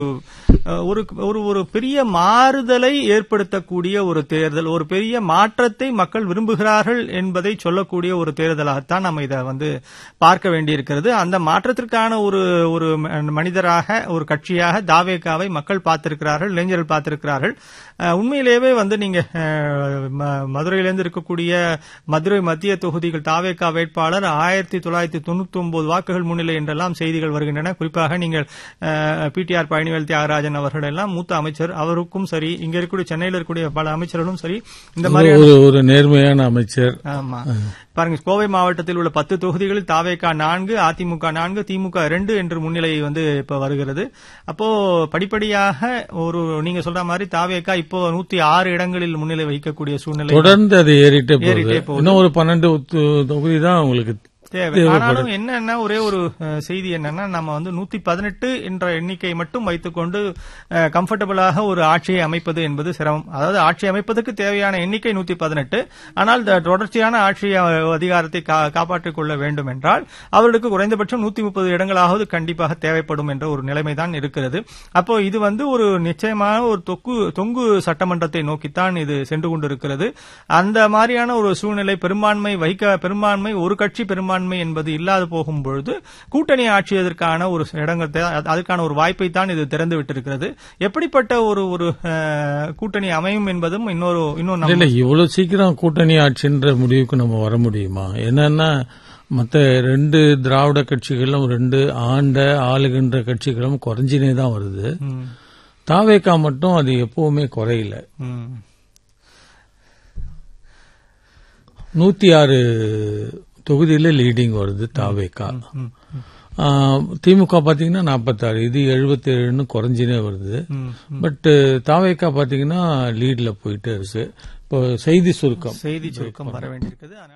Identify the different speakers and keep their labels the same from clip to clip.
Speaker 1: ஒரு ஒரு ஒரு பெரிய மாறுதலை ஏற்படுத்தக்கூடிய ஒரு தேர்தல் ஒரு பெரிய மாற்றத்தை மக்கள் விரும்புகிறார்கள் என்பதை சொல்லக்கூடிய ஒரு தேர்தலாகத்தான் நம்ம இதை வந்து பார்க்க வேண்டியிருக்கிறது அந்த மாற்றத்திற்கான ஒரு ஒரு மனிதராக ஒரு கட்சியாக தாவேகாவை மக்கள் பார்த்திருக்கிறார்கள் இளைஞர்கள் பார்த்திருக்கிறார்கள் உண்மையிலேயே வந்து நீங்க மதுரையிலிருந்து இருக்கக்கூடிய மதுரை மத்திய தொகுதிகள் தாவேகா வேட்பாளர் ஆயிரத்தி தொள்ளாயிரத்தி தொண்ணூத்தி ஒன்பது வாக்குகள் முன்னிலை என்றெல்லாம் செய்திகள் வருகின்றன குறிப்பாக நீங்கள் பிடிஆர் பழனிவேல் தியாகராஜன் அவர்கள் எல்லாம் மூத்த அமைச்சர் அவருக்கும் சரி இங்க இருக்கக்கூடிய சென்னையில் இருக்கக்கூடிய பல அமைச்சர்களும் சரி இந்த மாதிரி
Speaker 2: ஒரு நேர்மையான அமைச்சர்
Speaker 1: ஆமா பாருங்க கோவை மாவட்டத்தில் உள்ள பத்து தொகுதிகளில் தாவேகா நான்கு அதிமுக நான்கு திமுக இரண்டு என்று முன்னிலை வந்து இப்ப வருகிறது அப்போ படிப்படியாக ஒரு நீங்க சொல்ற மாதிரி தாவேகா இப்போ நூத்தி ஆறு இடங்களில் முன்னிலை வைக்கக்கூடிய சூழ்நிலை
Speaker 2: தொடர்ந்து அது ஏறிட்டே போகுது இன்னும் ஒரு பன்னெண்டு தொகுதி தான் உங்களுக்கு
Speaker 1: தேவை ஆனாலும் என்னன்னா ஒரே ஒரு செய்தி என்னன்னா நம்ம வந்து நூத்தி பதினெட்டு என்ற எண்ணிக்கை மட்டும் வைத்துக்கொண்டு கம்ஃபர்டபுளாக ஒரு ஆட்சியை அமைப்பது என்பது சிரமம் அதாவது ஆட்சி அமைப்பதற்கு தேவையான எண்ணிக்கை நூத்தி பதினெட்டு ஆனால் தொடர்ச்சியான ஆட்சி அதிகாரத்தை காப்பாற்றிக் கொள்ள வேண்டும் என்றால் அவர்களுக்கு குறைந்தபட்சம் நூத்தி முப்பது இடங்களாவது கண்டிப்பாக தேவைப்படும் என்ற ஒரு நிலைமைதான் இருக்கிறது அப்போ இது வந்து ஒரு நிச்சயமான ஒரு தொக்கு தொங்கு சட்டமன்றத்தை நோக்கித்தான் இது சென்று கொண்டிருக்கிறது அந்த மாதிரியான ஒரு சூழ்நிலை பெரும்பான்மை வைக்க பெரும்பான்மை ஒரு கட்சி பெரும்பான்மை பெரும்பான்மை என்பது இல்லாது போகும் பொழுது கூட்டணி ஆட்சியதற்கான ஒரு இடங்கள் அதுக்கான ஒரு வாய்ப்பை தான் இது திறந்து விட்டிருக்கிறது எப்படிப்பட்ட ஒரு ஒரு கூட்டணி அமையும் என்பதும் இன்னொரு இன்னொரு
Speaker 2: இல்ல இவ்வளவு சீக்கிரம் கூட்டணி ஆட்சின்ற முடிவுக்கு நம்ம வர முடியுமா என்னன்னா மற்ற ரெண்டு திராவிட கட்சிகளும் ரெண்டு ஆண்ட ஆளுகின்ற கட்சிகளும் குறைஞ்சினே தான் வருது தாவேக்கா மட்டும் அது எப்பவுமே குறையல நூத்தி ஆறு தொகுதியில லீடிங் வருது தாவேக்கா திமுக பாத்தீங்கன்னா நாற்பத்தாறு இது எழுபத்தி ஏழுன்னு குறைஞ்சினே வருது பட் தாவேக்கா பாத்தீங்கன்னா லீட்ல போயிட்டே இருக்கு இப்போ செய்தி சுருக்கம்
Speaker 1: செய்தி சுருக்கம் வர வேண்டியிருக்குது அதனால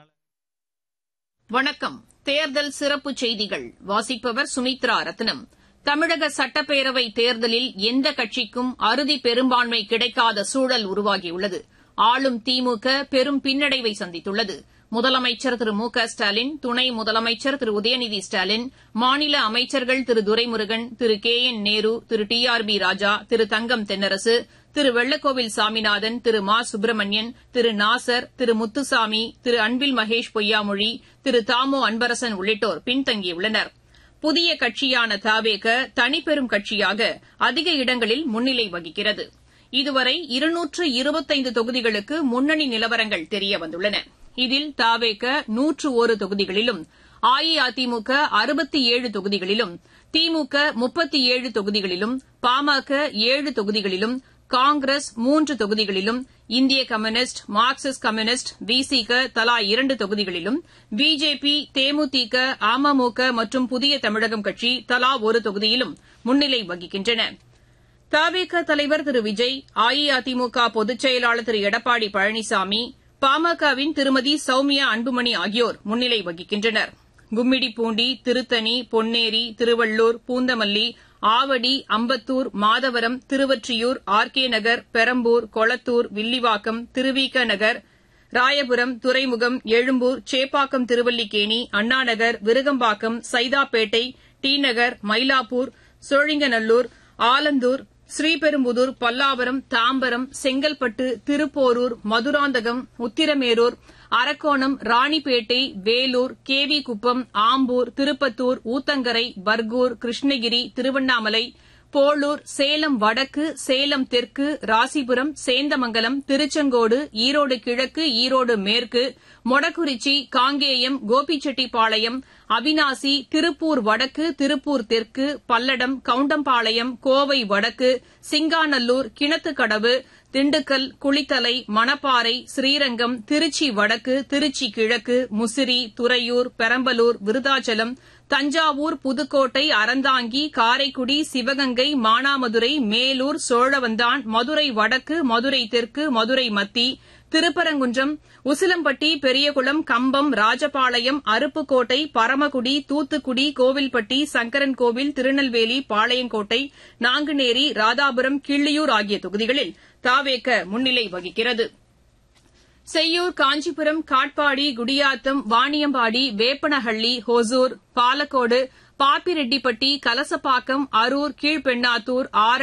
Speaker 3: வணக்கம் தேர்தல் சிறப்பு செய்திகள் வாசிப்பவர் சுமித்ரா ரத்னம் தமிழக சட்டப்பேரவை தேர்தலில் எந்த கட்சிக்கும் அறுதி பெரும்பான்மை கிடைக்காத சூழல் உருவாகியுள்ளது ஆளும் திமுக பெரும் பின்னடைவை சந்தித்துள்ளது முதலமைச்சர் திரு மு க ஸ்டாலின் துணை முதலமைச்சர் திரு உதயநிதி ஸ்டாலின் மாநில அமைச்சர்கள் Thiru Duraimurugan Thiru K N Nehru Thiru T R B Raja Thiru Thangam Thennarasu Thiru Vellakovil Saminathan Thiru Ma Subramanian திரு நாசர் திரு முத்துசாமி திரு அன்பில் மகேஷ் பொய்யாமொழி திரு தாமோ அன்பரசன் உள்ளிட்டோர் பின்தங்கியுள்ளனர் புதிய கட்சியான தாவேக தனிப்பெரும் கட்சியாக அதிக இடங்களில் முன்னிலை வகிக்கிறது இதுவரை இருநூற்று இருபத்தைந்து தொகுதிகளுக்கு முன்னணி நிலவரங்கள் தெரியவந்துள்ளன இதில் தாவேக நூற்று ஒரு தொகுதிகளிலும் அஇஅதிமுக அறுபத்தி ஏழு தொகுதிகளிலும் திமுக முப்பத்தி ஏழு தொகுதிகளிலும் பாமக ஏழு தொகுதிகளிலும் காங்கிரஸ் மூன்று தொகுதிகளிலும் இந்திய கம்யூனிஸ்ட் மார்க்சிஸ்ட் கம்யூனிஸ்ட் விசிக தலா இரண்டு தொகுதிகளிலும் பிஜேபி தேமுதிக அமமுக மற்றும் புதிய தமிழகம் கட்சி தலா ஒரு தொகுதியிலும் முன்னிலை வகிக்கின்றன தவேக தலைவர் திரு விஜய் அஇஅதிமுக பொதுச் செயலாளர் திரு எடப்பாடி பழனிசாமி பாமகவின் திருமதி சௌமியா அன்புமணி ஆகியோர் முன்னிலை வகிக்கின்றனர் Gummidipoondi Tiruttani Ponneri Tiruvallur Poonamallee Avadi Ambattur Madhavaram Thiruvottiyur R K Nagar Perambur Kolathur Villivakkam Thiruvika Nagar Royapuram Thuraimugam Ezhumbur Cheppakkam Thiruvallikeni Annanagar Virugambakkam Saidapet T Nagar Mylapore Sholinganallur Alandur Sriperumbudur Pallavaram Tambaram Chengalpattu Thiruporur Madurantakam Uthiramerur Arakkonam Ranipet Vellore KVKuppam Ambur Tirupattur Uthangarai Bargur Krishnagiri Tiruvannamalai Polur Salem வடக்கு சேலம் தெற்கு ராசிபுரம் சேந்தமங்கலம் திருச்செங்கோடு ஈரோடு கிழக்கு ஈரோடு மேற்கு மொடக்குறிச்சி காங்கேயம் கோபிச்செட்டிப்பாளையம் அவினாசி திருப்பூர் வடக்கு திருப்பூர் தெற்கு பல்லடம் கவுண்டம்பாளையம் கோவை வடக்கு சிங்காநல்லூர் கிணத்துக்கடவு திண்டுக்கல் குளித்தலை மணப்பாறை ஸ்ரீரங்கம் திருச்சி வடக்கு திருச்சி கிழக்கு முசிறி துறையூர் பெரம்பலூர் விருதாச்சலம் தஞ்சாவூர் புதுக்கோட்டை அறந்தாங்கி காரைக்குடி சிவகங்கை மானாமதுரை மேலூர் சோழவந்தான் மதுரை வடக்கு மதுரை தெற்கு மதுரை மத்தி திருப்பரங்குன்றம் உசிலம்பட்டி பெரியகுளம் கம்பம் ராஜபாளையம் அருப்புக்கோட்டை பரமக்குடி தூத்துக்குடி கோவில்பட்டி சங்கரன்கோவில் திருநெல்வேலி பாளையங்கோட்டை நாங்குநேரி ராதாபுரம் கிள்ளியூர் ஆகிய தொகுதிகளில் தாவேக முன்னிலை வகிக்கிறது செய்யூர் காஞ்சிபுரம் காட்பாடி குடியாத்தம் வாணியம்பாடி வேப்பனஹள்ளி ஹொசூர் பாலக்கோடு பாப்பிரெட்டிப்பட்டி கலசப்பாக்கம் அரூர் கீழ்பெண்ணாத்தூர் ஆர்